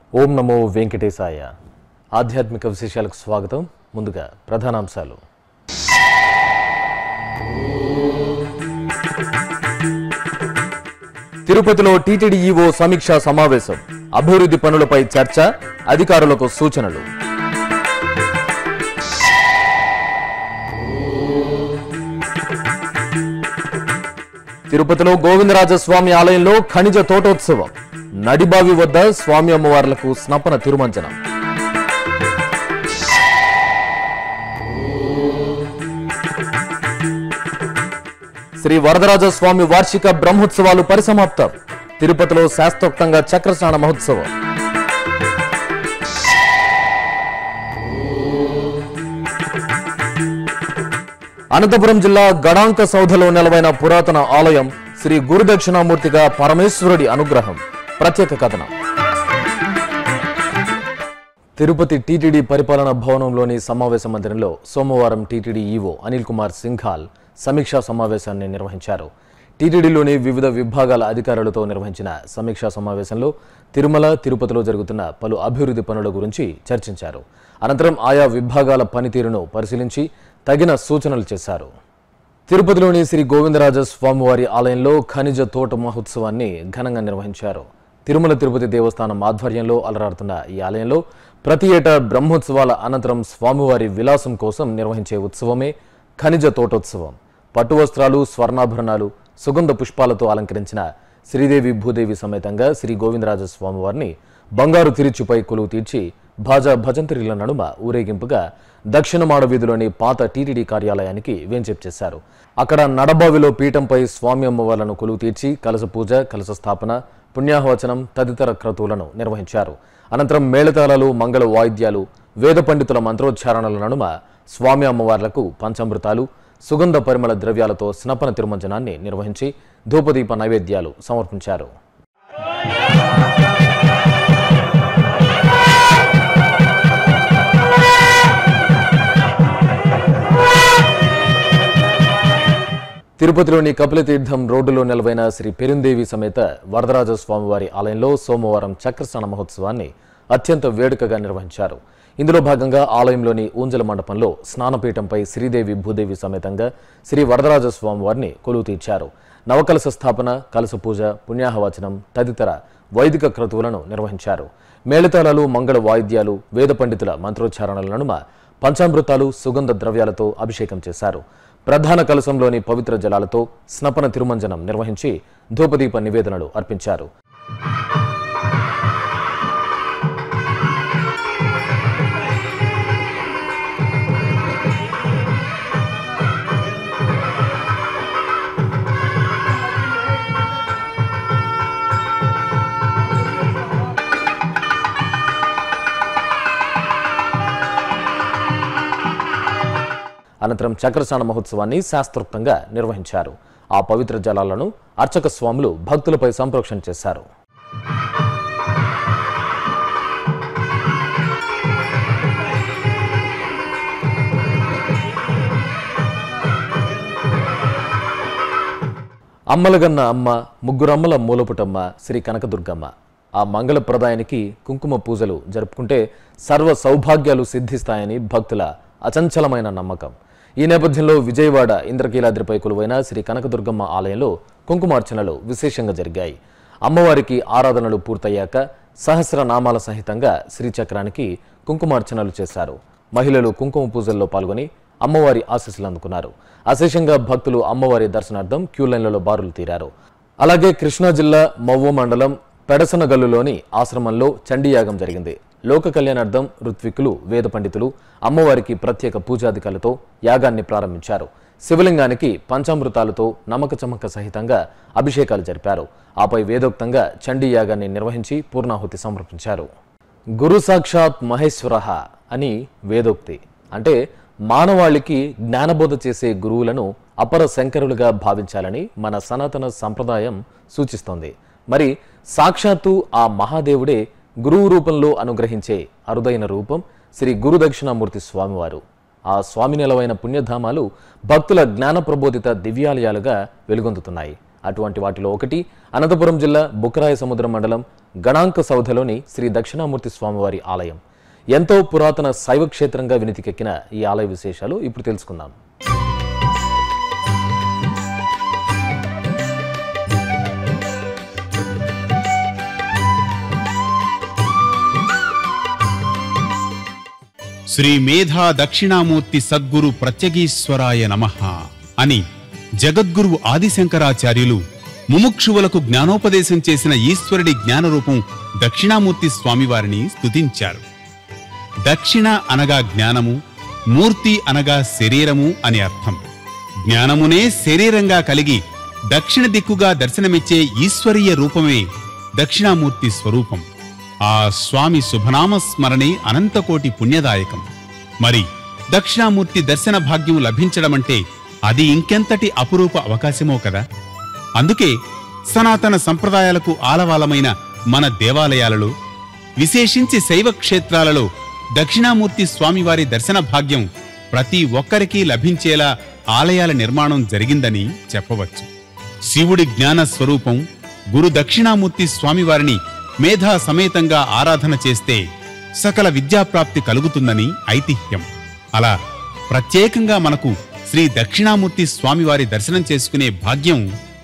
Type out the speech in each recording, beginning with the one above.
ఓం నమో వెంకటేశాయ ఆధ్యాత్మిక విశేషాలకు స్వాగతం ముందుగా ప్రధానాంశాలు తిరుపతిలో టీటీడీ ఈవో సమీక్షా సమావేశం అభివృద్ధి పనులపై చర్చ అధికారులకు సూచనలు తిరుపతిలో గోవిందరాజస్వామి ఆలయంలో ఖనిజ తోటోత్సవం నడిబావి వద్ద స్వామి అమ్మవార్లకు స్నపన తిరుమంజనం శ్రీ వరదరాజస్వామి వార్షిక బ్రహ్మోత్సవాలు పరిసమాప్తం తిరుపతిలో శాస్త్రోక్తంగా చక్రస్నాన మహోత్సవం అనంతపురం జిల్లా గడాంక సౌధలో నెలవైన పురాతన ఆలయం శ్రీ గురుదక్షిణామూర్తిగా పరమేశ్వరుడి అనుగ్రహం ప్రత్యేక కథనం తిరుపతి టీటీడీ పరిపాలనా భవనంలోని సమావేశ మందిరంలో సోమవారం టీటీడీ ఈవో అనిల్ కుమార్ సింఘాల్ సమీక్షా సమావేశాన్ని నిర్వహించారు టీటీడీలోని వివిధ విభాగాల అధికారులతో నిర్వహించిన సమీక్షా సమావేశంలో తిరుమల తిరుపతిలో జరుగుతున్న పలు అభివృద్ధి పనుల గురించి చర్చించారు అనంతరం ఆయా విభాగాల పనితీరును పరిశీలించి తగిన సూచనలు చేశారు తిరుపతిలోని శ్రీ గోవిందరాజ స్వామివారి ఆలయంలో ఖనిజ తోట మహోత్సవాన్ని ఘనంగా నిర్వహించారు తిరుమల తిరుపతి దేవస్థానం ఆధ్వర్యంలో అలరాడుతున్న ఈ ఆలయంలో ప్రతి ఏటా బ్రహ్మోత్సవాల అనంతరం స్వామివారి విలాసం కోసం నిర్వహించే ఉత్సవమే ఖనిజ తోటోత్సవం పట్టు వస్త్రాలు స్వర్ణాభరణాలు సుగంధ పుష్పాలతో అలంకరించిన శ్రీదేవి భూదేవి సమేతంగా శ్రీ గోవిందరాజ స్వామివారిని బంగారు తిరుచుపై కొలువు తీర్చి భాజా భజంత్రిల నడుమ ఊరేగింపుగా దక్షిణ మాడ వీధిలోని పాత టీటీడీ కార్యాలయానికి వేంచేపు చేశారు అక్కడ నడబావిలో పీఠంపై స్వామి అమ్మవార్లను కొలువు తీర్చి కలస పూజ కలస స్థాపన పుణ్యాహవచనం తదితర క్రతువులను నిర్వహించారు అనంతరం మేళతాళాలు మంగళ వాయిద్యాలు వేద పండితుల మంత్రోచ్చారణల నడుమ స్వామి అమ్మవార్లకు పంచామృతాలు సుగంధ పరిమళ ద్రవ్యాలతో స్నపన తిరుమంజనాన్ని నిర్వహించి ధూపదీప నైవేద్యాలు సమర్పించారు తిరుపతిలోని కపిలతీర్థం రోడ్డులో నిలవైన శ్రీ పెరుందేవి సమేత వరదరాజ స్వామివారి ఆలయంలో సోమవారం చక్రస్నాన మహోత్సవాన్ని అత్యంత వేడుకగా నిర్వహించారు ఇందులో భాగంగా ఆలయంలోని ఊంజల మండపంలో స్నానపీఠంపై శ్రీదేవి భూదేవి సమేతంగా శ్రీ వరదరాజ స్వామివారిని కొలువు తీర్చారు నవకలశ స్థాపన కలశ పూజ పుణ్యాహవచనం తదితర వైదిక క్రతువులను నిర్వహించారు మేళతాళాలు మంగళ వాయిద్యాలు వేద పండితుల మంత్రోచ్చారణల నడుమ పంచామృతాలు సుగంధ ద్రవ్యాలతో అభిషేకం చేశారు ప్రధాన కలశంలోని పవిత్ర జలాలతో స్నపన తిరుమంజనం నిర్వహించి ధూపదీప నివేదనలు అర్పించారు అనంతరం చక్రస్నాన మహోత్సవాన్ని శాస్త్రోక్తంగా నిర్వహించారు ఆ పవిత్ర జలాలను అర్చక స్వాములు భక్తులపై సంప్రోక్షణ చేశారు అమ్మలగన్న అమ్మ ముగ్గురమ్మల మూలపుటమ్మ శ్రీ కనకదుర్గమ్మ ఆ మంగళప్రదాయానికి కుంకుమ పూజలు జరుపుకుంటే సర్వ సౌభాగ్యాలు సిద్ధిస్తాయని భక్తుల అచంచలమైన నమ్మకం ఈ నేపథ్యంలో విజయవాడ ఇంద్రకీలాద్రిపై కొలువైన శ్రీ కనకదుర్గమ్మ ఆలయంలో కుంకుమార్చనలు విశేషంగా జరిగాయి అమ్మవారికి ఆరాధనలు పూర్తయ్యాక సహస్రనామాల సహితంగా శ్రీచక్రానికి కుంకుమార్చనలు చేశారు మహిళలు కుంకుమ పూజల్లో పాల్గొని అమ్మవారి ఆశీస్సులు అందుకున్నారు అశేషంగా భక్తులు అమ్మవారి దర్శనార్థం క్యూ లైన్లలో బారులు తీరారు అలాగే కృష్ణా జిల్లా మవ్వ మండలం పెడసనగల్లులోని ఆశ్రమంలో చండీయాగం జరిగింది లోక కళ్యాణార్థం ఋత్వికులు వేద పండితులు అమ్మవారికి ప్రత్యేక పూజాధికారులతో యాగాన్ని ప్రారంభించారు శివలింగానికి పంచామృతాలతో నమ్మక చమక సహితంగా అభిషేకాలు జరిపారు ఆపై వేదోక్తంగా చండీ యాగాన్ని నిర్వహించి పూర్ణాహుతి సమర్పించారు గురు సాక్షాత్ మహేశ్వర అని వేదోక్తి అంటే మానవాళికి జ్ఞానబోధ చేసే గురువులను అపర శంకరులుగా భావించాలని మన సనాతన సంప్రదాయం సూచిస్తోంది మరి సాక్షాత్తు ఆ మహాదేవుడే గురువు రూపంలో అనుగ్రహించే అరుదైన రూపం శ్రీ గురుదక్షిణామూర్తి స్వామివారు ఆ స్వామి నిలవైన పుణ్యధామాలు భక్తుల జ్ఞాన ప్రబోధిత దివ్యాలయాలుగా వెలుగొందుతున్నాయి అటువంటి వాటిలో ఒకటి అనంతపురం జిల్లా బుక్కరాయ సముద్రం మండలం గణాంక సౌధలోని శ్రీ దక్షిణామూర్తి స్వామివారి ఆలయం ఎంతో పురాతన శైవ క్షేత్రంగా వినితికెక్కిన ఈ ఆలయ విశేషాలు ఇప్పుడు తెలుసుకుందాం శ్రీ మేధా దక్షిణామూర్తి సద్గురు ప్రత్యగీశ్వరాయ నమః అని జగద్గురువు ఆదిశంకరాచార్యులు ముముక్షువులకు జ్ఞానోపదేశం చేసిన ఈశ్వరుడి జ్ఞానరూపం దక్షిణామూర్తి స్వామివారిని స్తుతించారు దక్షిణ అనగా జ్ఞానము మూర్తి అనగా శరీరము అని అర్థం జ్ఞానమునే శరీరంగా కలిగి దక్షిణ దిక్కుగా దర్శనమిచ్చే ఈశ్వరీయ రూపమే దక్షిణామూర్తి స్వరూపం ఆ స్వామి శుభనామ స్మరణే అనంతకోటి పుణ్యదాయకం మరి దక్షిణామూర్తి దర్శన భాగ్యం లభించడమంటే అది ఇంకెంతటి అపురూప అవకాశమో కదా అందుకే సనాతన సంప్రదాయాలకు ఆలవాలమైన మన దేవాలయాలలో విశేషించి శైవ క్షేత్రాలలో దక్షిణామూర్తి స్వామివారి దర్శన భాగ్యం ప్రతి ఒక్కరికి లభించేలా ఆలయాల నిర్మాణం జరిగిందని చెప్పవచ్చు శివుడి జ్ఞాన స్వరూపం గురు దక్షిణామూర్తి స్వామివారిని మేధా సమేతంగా ఆరాధన చేస్తే సకల విద్యాప్రాప్తి కలుగుతుందని ఐతిహ్యం అలా ప్రత్యేకంగా మనకు శ్రీ దక్షిణామూర్తి స్వామివారి దర్శనం చేసుకునే భాగ్యం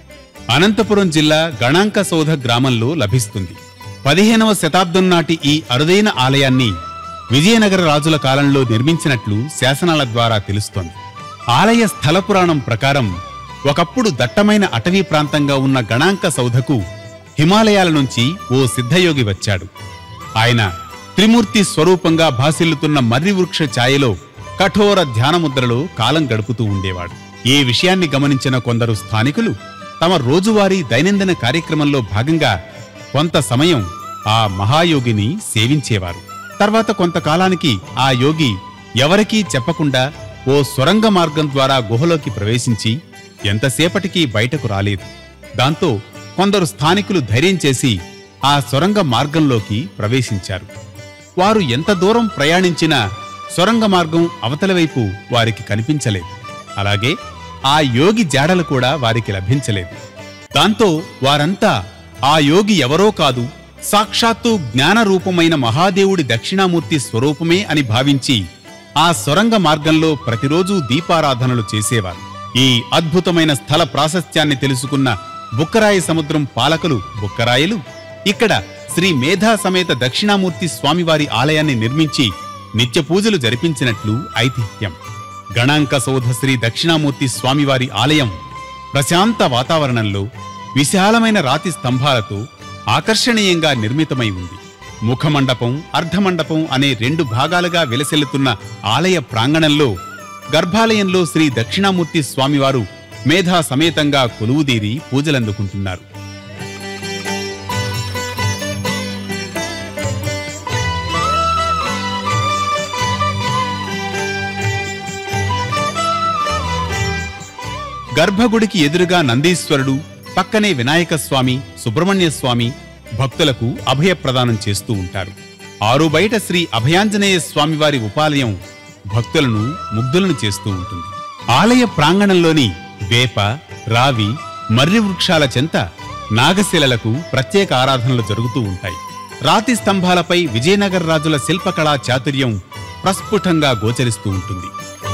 అనంతపురం జిల్లా గణాంక సౌధ గ్రామంలో లభిస్తుంది పదిహేనవ శతాబ్దం నాటి ఈ అరుదైన ఆలయాన్ని విజయనగర రాజుల కాలంలో నిర్మించినట్లు శాసనాల ద్వారా తెలుస్తోంది ఆలయ స్థల పురాణం ప్రకారం ఒకప్పుడు దట్టమైన అటవీ ప్రాంతంగా ఉన్న గణాంక సౌధకు హిమాలయాల నుంచి ఓ సిద్ధయోగి వచ్చాడు ఆయన త్రిమూర్తి స్వరూపంగా భాసిల్లుతున్న మర్రి వృక్ష ఛాయలో కఠోర ధ్యానముద్రలో కాలం గడుపుతూ ఉండేవాడు ఈ విషయాన్ని గమనించిన కొందరు స్థానికులు తమ రోజువారీ దైనందిన కార్యక్రమంలో భాగంగా కొంత సమయం ఆ మహాయోగిని సేవించేవారు తర్వాత కొంతకాలానికి ఆ యోగి ఎవరికీ చెప్పకుండా ఓ సొరంగ మార్గం ద్వారా గుహలోకి ప్రవేశించి ఎంతసేపటికి బయటకు రాలేదు దాంతో కొందరు స్థానికులు ధైర్యం చేసి ఆ సొరంగ మార్గంలోకి ప్రవేశించారు వారు ఎంత దూరం ప్రయాణించినా సొరంగ మార్గం అవతల వైపు వారికి కనిపించలేదు అలాగే ఆ యోగి జాడలు కూడా వారికి లభించలేదు దాంతో వారంతా ఆ యోగి ఎవరో కాదు సాక్షాత్తు జ్ఞాన రూపమైన మహాదేవుడి దక్షిణామూర్తి స్వరూపమే అని భావించి ఆ సొరంగ మార్గంలో ప్రతిరోజూ దీపారాధనలు చేసేవారు ఈ అద్భుతమైన స్థల ప్రాశస్త్యాన్ని తెలుసుకున్న బుక్కరాయి సముద్రం పాలకులు బుక్కరాయలు ఇక్కడ శ్రీ మేధా సమేత దక్షిణామూర్తి స్వామివారి ఆలయాన్ని నిర్మించి నిత్య పూజలు జరిపించినట్లు ఐతిహ్యం గణాంక సౌధ శ్రీ దక్షిణామూర్తి స్వామివారి ఆలయం ప్రశాంత వాతావరణంలో విశాలమైన రాతి స్తంభాలతో ఆకర్షణీయంగా నిర్మితమై ఉంది ముఖమండపం అర్ధమండపం అనే రెండు భాగాలుగా విలసిల్లుతున్న ఆలయ ప్రాంగణంలో గర్భాలయంలో శ్రీ దక్షిణామూర్తి స్వామివారు మేధా సమేతంగా కొలువుదీరి పూజలందుకుంటున్నారు గర్భగుడికి ఎదురుగా నందీశ్వరుడు పక్కనే వినాయక స్వామి సుబ్రహ్మణ్య స్వామి భక్తులకు అభయ ప్రదానం చేస్తూ ఉంటారు ఆరు బయట శ్రీ అభయాంజనేయ స్వామివారి ఉపాలయం భక్తులను ముగ్ధులను చేస్తూ ఉంటుంది ఆలయ ప్రాంగణంలోని వేప రావి మర్రి వృక్షాల చెంత నాగశిలలకు ప్రత్యేక ఆరాధనలు జరుగుతూ ఉంటాయి రాతి స్తంభాలపై విజయనగర రాజుల శిల్పకళా చాతుర్యం ప్రస్ఫుటంగా గోచరిస్తూ ఉంటుంది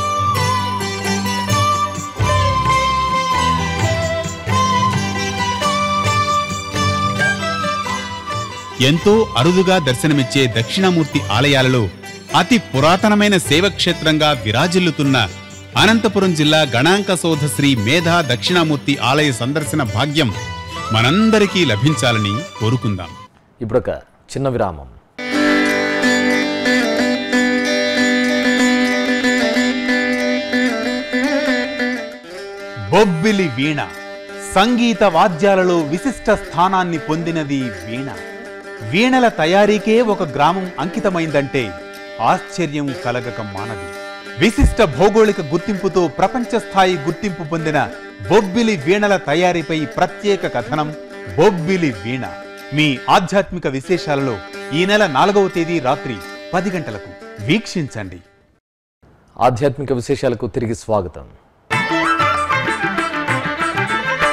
ఎంతో అరుదుగా దర్శనమిచ్చే దక్షిణామూర్తి ఆలయాలలో అతి పురాతనమైన శైవక్షేత్రంగా విరాజిల్లుతున్న అనంతపురం జిల్లా గణాంక సౌధ శ్రీ మేధా దక్షిణామూర్తి ఆలయ సందర్శన భాగ్యం మనందరికీ లభించాలని కోరుకుందాం ఇప్పుడొక చిన్న విరామం బొబ్బిలి వీణ సంగీత వాద్యాలలో విశిష్ట స్థానాన్ని పొందినది వీణ వీణల తయారీకే ఒక గ్రామం అంకితమైందంటే ఆశ్చర్యం కలగక మానదు విశిష్ట భౌగోళిక గుర్తింపుతో ప్రపంచ స్థాయి గుర్తింపు పొందిన బొబ్బిలి వీణల తయారీపై ప్రత్యేక కథనం బొబ్బిలి వీణ మీ ఆధ్యాత్మిక విశేషాలలో ఈ నెల నాలుగవ తేదీ రాత్రి పది గంటలకు వీక్షించండి ఆధ్యాత్మిక విశేషాలకు తిరిగి స్వాగతం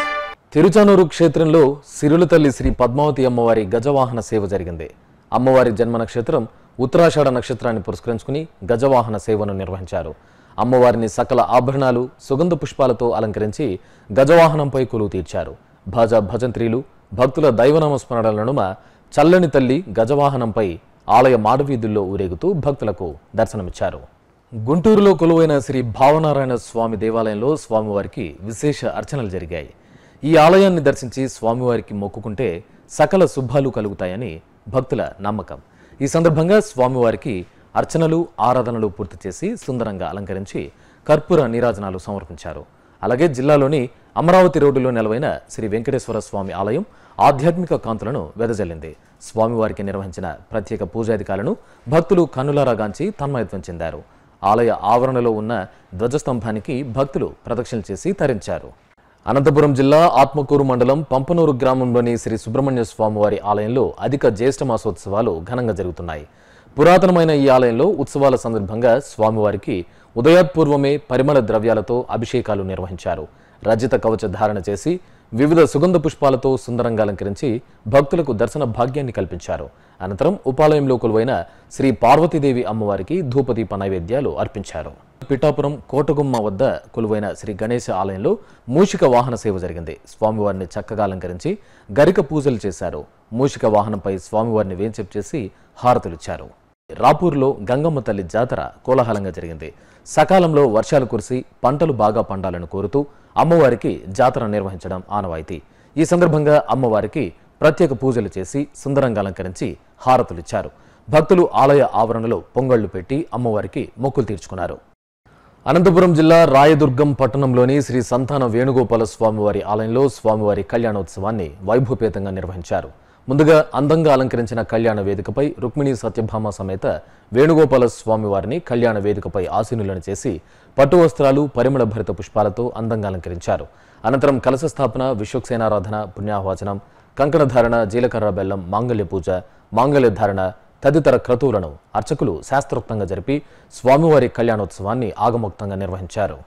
తిరుచానూరు క్షేత్రంలో సిరుల తల్లి శ్రీ పద్మావతి అమ్మవారి గజవాహన సేవ జరిగింది అమ్మవారి జన్మ నక్షత్రం ఉత్తరాషాఢ నక్షత్రాన్ని పురస్కరించుకుని గజవాహన సేవను నిర్వహించారు అమ్మవారిని సకల ఆభరణాలు సుగంధ పుష్పాలతో అలంకరించి గజవాహనంపై కొలువు తీర్చారు భజ భజంత్రీలు భక్తుల దైవనామ స్మరణల నడుమ చల్లని తల్లి గజవాహనంపై ఆలయ మాడవీధుల్లో ఊరేగుతూ భక్తులకు దర్శనమిచ్చారు గుంటూరులో కొలువైన శ్రీ భావనారాయణ స్వామి దేవాలయంలో స్వామివారికి విశేష అర్చనలు జరిగాయి ఈ ఆలయాన్ని దర్శించి స్వామివారికి మొక్కుకుంటే సకల శుభాలు కలుగుతాయని భక్తుల నమ్మకం ఈ సందర్భంగా స్వామివారికి అర్చనలు ఆరాధనలు పూర్తి చేసి సుందరంగా అలంకరించి కర్పూర నీరాజనాలు సమర్పించారు అలాగే జిల్లాలోని అమరావతి రోడ్డులో నెలవైన శ్రీ వెంకటేశ్వర స్వామి ఆలయం ఆధ్యాత్మిక కాంతులను వెదజల్లింది స్వామివారికి నిర్వహించిన ప్రత్యేక పూజాధికాలను భక్తులు కన్నులారాగాంచి తన్మయత్వం చెందారు ఆలయ ఆవరణలో ఉన్న ధ్వజస్తంభానికి భక్తులు ప్రదక్షిణలు చేసి తరించారు అనంతపురం జిల్లా ఆత్మకూరు మండలం పంపనూరు గ్రామంలోని శ్రీ సుబ్రహ్మణ్య స్వామివారి ఆలయంలో అధిక జ్యేష్ఠ మాసోత్సవాలు ఘనంగా జరుగుతున్నాయి పురాతనమైన ఈ ఆలయంలో ఉత్సవాల సందర్భంగా స్వామివారికి ఉదయాత్పూర్వమే పరిమళ ద్రవ్యాలతో అభిషేకాలు నిర్వహించారు రజిత కవచ ధారణ చేసి వివిధ సుగంధ పుష్పాలతో సుందరంగా అలంకరించి భక్తులకు దర్శన భాగ్యాన్ని కల్పించారు అనంతరం ఉపాలయంలో కొలువైన శ్రీ పార్వతీదేవి అమ్మవారికి ధూపదీప నైవేద్యాలు అర్పించారు పిఠాపురం కోటగుమ్మ వద్ద కొలువైన శ్రీ గణేశ ఆలయంలో మూషిక వాహన సేవ జరిగింది స్వామివారిని చక్కగా అలంకరించి గరిక పూజలు చేశారు మూషిక వాహనంపై స్వామివారిని వేంచెప్ చేసి హారతులిచ్చారు రాపూర్లో గంగమ్మ తల్లి జాతర కోలాహలంగా జరిగింది సకాలంలో వర్షాలు కురిసి పంటలు బాగా పండాలని కోరుతూ అమ్మవారికి జాతర నిర్వహించడం ఆనవాయితీ ఈ సందర్భంగా అమ్మవారికి ప్రత్యేక పూజలు చేసి సుందరంగా అలంకరించి హారతులిచ్చారు భక్తులు ఆలయ ఆవరణలో పొంగళ్లు పెట్టి అమ్మవారికి మొక్కులు తీర్చుకున్నారు అనంతపురం జిల్లా రాయదుర్గం పట్టణంలోని శ్రీ సంతాన వేణుగోపాల స్వామివారి ఆలయంలో స్వామివారి కళ్యాణోత్సవాన్ని వైభవపేతంగా నిర్వహించారు ముందుగా అందంగా అలంకరించిన కళ్యాణ వేదికపై రుక్మిణి సత్యభామ సమేత వేణుగోపాల స్వామివారిని కళ్యాణ వేదికపై ఆసీనులను చేసి పట్టు వస్త్రాలు పరిమళ భరిత పుష్పాలతో అందంగా అలంకరించారు అనంతరం కలశ స్థాపన విశ్వక్సేనారాధన పుణ్యాహవాచనం కంకణధారణ జీలకర్ర బెల్లం మాంగళ్య పూజ మాంగళ్య ధారణ తదితర క్రతువులను అర్చకులు శాస్త్రోక్తంగా జరిపి స్వామివారి కళ్యాణోత్సవాన్ని ఆగమోక్తంగా నిర్వహించారు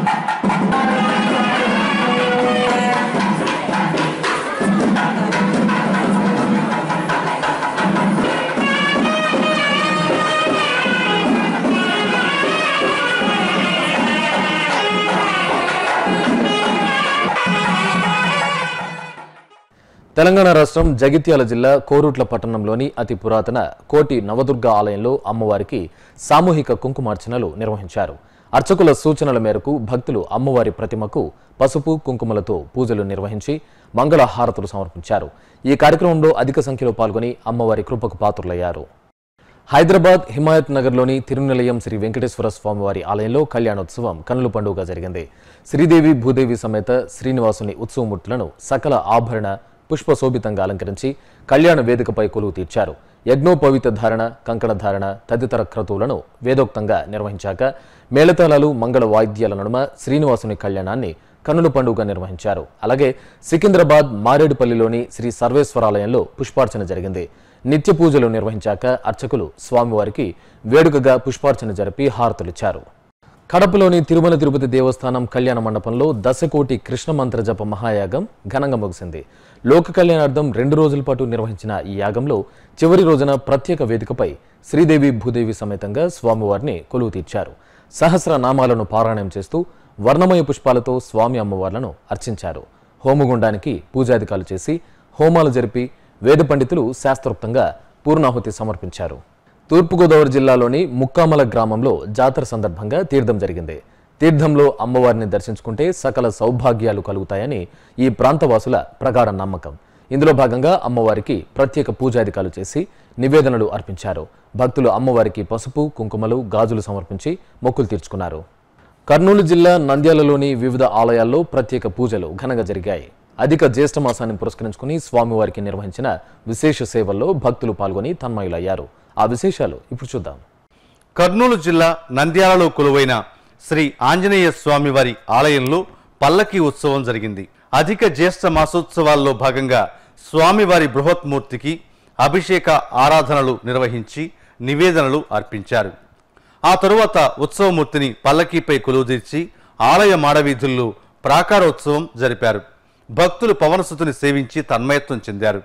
తెలంగాణ రాష్ట్రం జగిత్యాల జిల్లా కోరుట్ల పట్టణంలోని అతి పురాతన కోటి నవదుర్గ ఆలయంలో అమ్మవారికి సామూహిక కుంకుమార్చనలు నిర్వహించారు అర్చకుల సూచనల మేరకు భక్తులు అమ్మవారి ప్రతిమకు పసుపు కుంకుమలతో పూజలు నిర్వహించి మంగళ హారతులు సమర్పించారు ఈ కార్యక్రమంలో అధిక సంఖ్యలో పాల్గొని అమ్మవారి కృపకు పాత్రులయ్యారు హైదరాబాద్ హిమాయత్ నగర్లోని తిరునిలయం శ్రీ వెంకటేశ్వర స్వామివారి ఆలయంలో కళ్యాణోత్సవం కనుల పండుగ జరిగింది శ్రీదేవి భూదేవి సమేత శ్రీనివాసుని ఉత్సవమూర్తులను సకల ఆభరణ పుష్పశోభితంగా అలంకరించి కళ్యాణ వేదికపై కొలువు తీర్చారు యజ్ఞోపవిత ధారణ కంకణ ధారణ తదితర క్రతువులను వేదోక్తంగా నిర్వహించాక మేళతాళాలు మంగళ వాయిద్యాల నడుమ శ్రీనివాసుని కళ్యాణాన్ని కనుల పండుగ నిర్వహించారు అలాగే సికింద్రాబాద్ మారేడుపల్లిలోని శ్రీ సర్వేశ్వరాలయంలో పుష్పార్చన జరిగింది నిత్య పూజలు నిర్వహించాక అర్చకులు స్వామివారికి వేడుకగా పుష్పార్చన జరిపి హారతులిచ్చారు కడపలోని తిరుమల తిరుపతి దేవస్థానం కళ్యాణ మండపంలో దశకోటి కృష్ణ మంత్ర జప మహాయాగం ఘనంగా ముగిసింది లోక కళ్యాణార్థం రెండు రోజుల పాటు నిర్వహించిన ఈ యాగంలో చివరి రోజున ప్రత్యేక వేదికపై శ్రీదేవి భూదేవి సమేతంగా స్వామివారిని కొలువు తీర్చారు సహస్ర నామాలను పారాయణం చేస్తూ వర్ణమయ పుష్పాలతో స్వామి అమ్మవార్లను అర్చించారు హోమగుండానికి పూజాధికారులు చేసి హోమాలు జరిపి వేద పండితులు శాస్త్రోక్తంగా పూర్ణాహుతి సమర్పించారు తూర్పుగోదావరి జిల్లాలోని ముక్కామల గ్రామంలో జాతర సందర్భంగా తీర్థం జరిగింది తీర్థంలో అమ్మవారిని దర్శించుకుంటే సకల సౌభాగ్యాలు కలుగుతాయని ఈ ప్రాంతవాసుల ప్రగాఢ నమ్మకం ఇందులో భాగంగా అమ్మవారికి ప్రత్యేక పూజాధికారులు చేసి నివేదనలు అర్పించారు భక్తులు అమ్మవారికి పసుపు కుంకుమలు గాజులు సమర్పించి మొక్కులు తీర్చుకున్నారు కర్నూలు జిల్లా నంద్యాలలోని వివిధ ఆలయాల్లో ప్రత్యేక పూజలు ఘనంగా జరిగాయి అధిక జ్యేష్ఠ మాసాన్ని పురస్కరించుకుని స్వామివారికి నిర్వహించిన విశేష సేవల్లో భక్తులు పాల్గొని తన్మయులయ్యారు ఆ విశేషాలు ఇప్పుడు చూద్దాం కర్నూలు జిల్లా నంద్యాలలో కొలువైన శ్రీ ఆంజనేయ స్వామి వారి ఆలయంలో పల్లకి ఉత్సవం జరిగింది అధిక జ్యేష్ఠ మాసోత్సవాల్లో భాగంగా స్వామివారి బృహత్మూర్తికి అభిషేక ఆరాధనలు నిర్వహించి నివేదనలు అర్పించారు ఆ తరువాత ఉత్సవమూర్తిని పల్లకీపై కొలువుదీర్చి ఆలయ మాడవీధుల్లో ప్రాకారోత్సవం జరిపారు భక్తులు పవనసుతుని సేవించి తన్మయత్వం చెందారు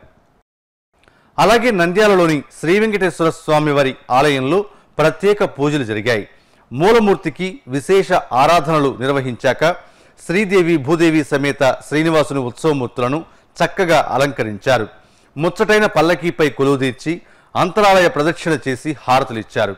అలాగే నంద్యాలలోని శ్రీ వెంకటేశ్వర స్వామి వారి ఆలయంలో ప్రత్యేక పూజలు జరిగాయి మూలమూర్తికి విశేష ఆరాధనలు నిర్వహించాక శ్రీదేవి భూదేవి సమేత శ్రీనివాసుని ఉత్సవమూర్తులను చక్కగా అలంకరించారు ముచ్చటైన పల్లకీపై కొలువుదీర్చి అంతరాలయ ప్రదక్షిణ చేసి హారతులిచ్చారు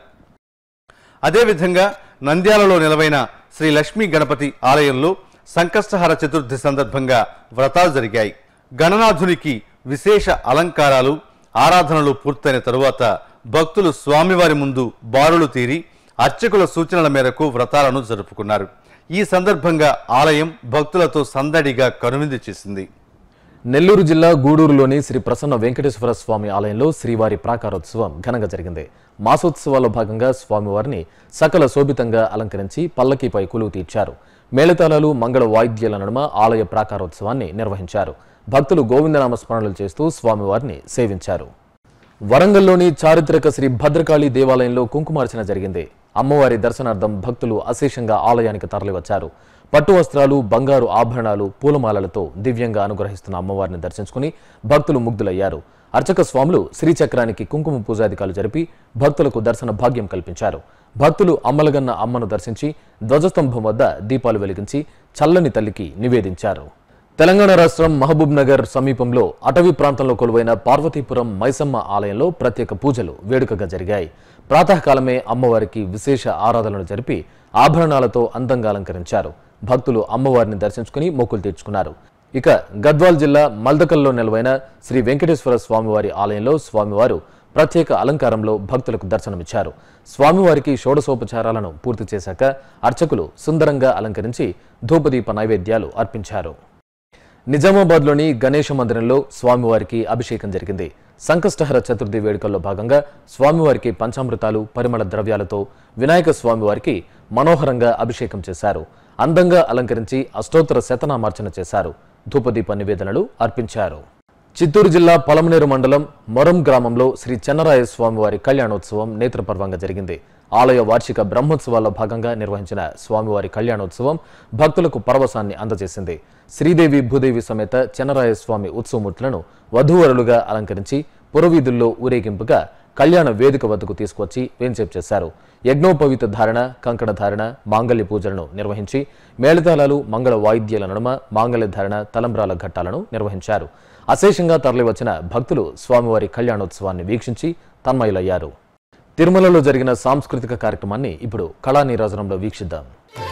అదేవిధంగా నంద్యాలలో నిలవైన శ్రీ లక్ష్మీ గణపతి ఆలయంలో సంకష్టహర చతుర్థి సందర్భంగా వ్రతాలు జరిగాయి గణనాథునికి విశేష అలంకారాలు ఆరాధనలు పూర్తయిన తరువాత భక్తులు స్వామివారి ముందు బారులు తీరి అర్చకుల సూచనల మేరకు వ్రతాలను జరుపుకున్నారు ఈ సందర్భంగా ఆలయం భక్తులతో సందడిగా కనువిందు చేసింది నెల్లూరు జిల్లా గూడూరులోని శ్రీ ప్రసన్న వెంకటేశ్వర స్వామి ఆలయంలో శ్రీవారి ప్రాకారోత్సవం ఘనంగా జరిగింది మాసోత్సవాల్లో భాగంగా స్వామివారిని సకల శోభితంగా అలంకరించి పల్లకీపై కొలువు తీర్చారు మేళతాళాలు మంగళ వాయిద్యాల నడుమ ఆలయ ప్రాకారోత్సవాన్ని నిర్వహించారు భక్తులు గోవిందనామ స్మరణలు చేస్తూ స్వామివారిని సేవించారు వరంగల్లోని చారిత్రక శ్రీ భద్రకాళి దేవాలయంలో కుంకుమార్చన జరిగింది అమ్మవారి దర్శనార్థం భక్తులు అశేషంగా ఆలయానికి తరలివచ్చారు పట్టు వస్త్రాలు బంగారు ఆభరణాలు పూలమాలలతో దివ్యంగా అనుగ్రహిస్తున్న అమ్మవారిని దర్శించుకుని భక్తులు ముగ్ధులయ్యారు అర్చక స్వాములు శ్రీచక్రానికి కుంకుమ పూజాధికారులు జరిపి భక్తులకు దర్శన భాగ్యం కల్పించారు భక్తులు అమ్మలగన్న అమ్మను దర్శించి ధ్వజస్తంభం వద్ద దీపాలు వెలిగించి చల్లని తల్లికి నివేదించారు తెలంగాణ రాష్ట్రం మహబూబ్ నగర్ సమీపంలో అటవీ ప్రాంతంలో కొలువైన పార్వతీపురం మైసమ్మ ఆలయంలో ప్రత్యేక పూజలు వేడుకగా జరిగాయి ప్రాతకాలమే అమ్మవారికి విశేష ఆరాధనలు జరిపి ఆభరణాలతో అందంగా అలంకరించారు భక్తులు అమ్మవారిని దర్శించుకుని మొక్కులు తీర్చుకున్నారు ఇక గద్వాల్ జిల్లా మల్దకల్లో నెలవైన శ్రీ వెంకటేశ్వర స్వామివారి ఆలయంలో స్వామివారు ప్రత్యేక అలంకారంలో భక్తులకు దర్శనమిచ్చారు స్వామివారికి షోడశోపచారాలను పూర్తి చేశాక అర్చకులు సుందరంగా అలంకరించి ధూపదీప నైవేద్యాలు అర్పించారు నిజామాబాద్లోని గణేష మందిరంలో స్వామివారికి అభిషేకం జరిగింది సంకష్టహర చతుర్థి వేడుకల్లో భాగంగా స్వామివారికి పంచామృతాలు పరిమళ ద్రవ్యాలతో వినాయక స్వామివారికి మనోహరంగా అభిషేకం చేశారు అందంగా అలంకరించి అష్టోత్తర శతనామార్చన చేశారు ధూపదీప నివేదనలు అర్పించారు చిత్తూరు జిల్లా పలమనేరు మండలం మొరం గ్రామంలో శ్రీ చెన్నరాయ స్వామివారి కళ్యాణోత్సవం నేత్రపర్వంగా జరిగింది ఆలయ వార్షిక బ్రహ్మోత్సవాల్లో భాగంగా నిర్వహించిన స్వామివారి కళ్యాణోత్సవం భక్తులకు పరవశాన్ని అందజేసింది శ్రీదేవి భూదేవి సమేత చెన్నరాయ స్వామి ఉత్సవమూర్తులను వధూవరులుగా అలంకరించి పురవీధుల్లో ఊరేగింపుగా కళ్యాణ వేదిక వద్దకు తీసుకువచ్చి వేంచేపు చేశారు యజ్ఞోపవీత ధారణ కంకణ ధారణ మాంగళ్య పూజలను నిర్వహించి మేళతాళాలు మంగళ వాయిద్యాల నడుమ మాంగళ్య ధారణ తలంబ్రాల ఘట్టాలను నిర్వహించారు అశేషంగా తరలివచ్చిన భక్తులు స్వామివారి కళ్యాణోత్సవాన్ని వీక్షించి తన్మయులయ్యారు తిరుమలలో జరిగిన సాంస్కృతిక కార్యక్రమాన్ని ఇప్పుడు కళా నీరాజనంలో వీక్షిద్దాం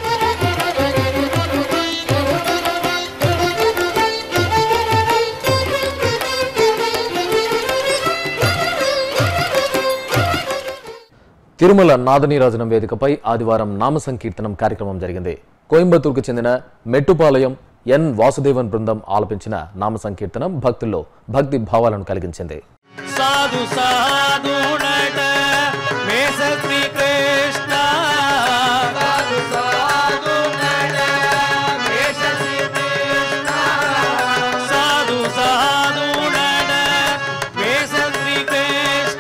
తిరుమల నాదనీరాజనం వేదికపై ఆదివారం నామ సంకీర్తనం కార్యక్రమం జరిగింది కోయంబత్తూరుకు చెందిన మెట్టుపాలయం ఎన్ వాసుదేవన్ బృందం ఆలపించిన నామ సంకీర్తనం భక్తుల్లో భక్తి భావాలను కలిగించింది సాధు సాధు నట మేష శ్రీ కృష్ణ సాధు సాధు నట మేష శ్రీ కృష్ణ సాధు సాధు నట మేష శ్రీ కృష్ణ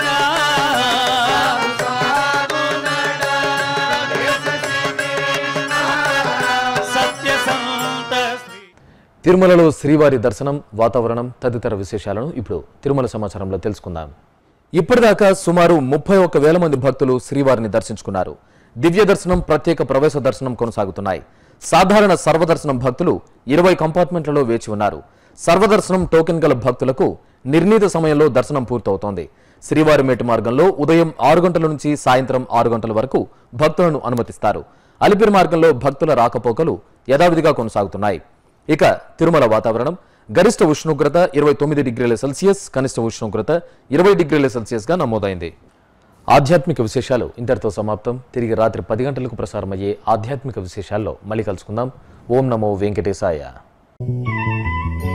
సాధు నట మేష శ్రీ కృష్ణ సత్య సంత శ్రీ తిరుమలలో శ్రీవారి దర్శనం వాతావరణం తదితర విశేషాలను ఇప్పుడు తిరుమల సమాచారంలో తెలుసుకుందాం ఇప్పటిదాకా సుమారు ముప్పై ఒక్క వేల మంది భక్తులు శ్రీవారిని దర్శించుకున్నారు దివ్య దర్శనం ప్రత్యేక ప్రవేశ దర్శనం కొనసాగుతున్నాయి సాధారణ సర్వదర్శనం భక్తులు ఇరవై కంపార్ట్మెంట్లలో వేచి ఉన్నారు సర్వదర్శనం టోకెన్ గల భక్తులకు నిర్ణీత సమయంలో దర్శనం పూర్తవుతోంది శ్రీవారి మేటు మార్గంలో ఉదయం ఆరు గంటల నుంచి సాయంత్రం ఆరు గంటల వరకు భక్తులను అనుమతిస్తారు అలిపిరి మార్గంలో భక్తుల రాకపోకలు యథావిధిగా కొనసాగుతున్నాయి ఇక తిరుమల వాతావరణం గరిష్ట ఉష్ణోగ్రత ఇరవై తొమ్మిది డిగ్రీల సెల్సియస్ కనిష్ట ఉష్ణోగ్రత ఇరవై డిగ్రీల సెల్సియస్గా నమోదైంది ఆధ్యాత్మిక విశేషాలు ఇంతటితో సమాప్తం తిరిగి రాత్రి పది గంటలకు ప్రసారమయ్యే ఆధ్యాత్మిక విశేషాల్లో మళ్ళీ కలుసుకుందాం ఓం నమో వెంకటేశాయ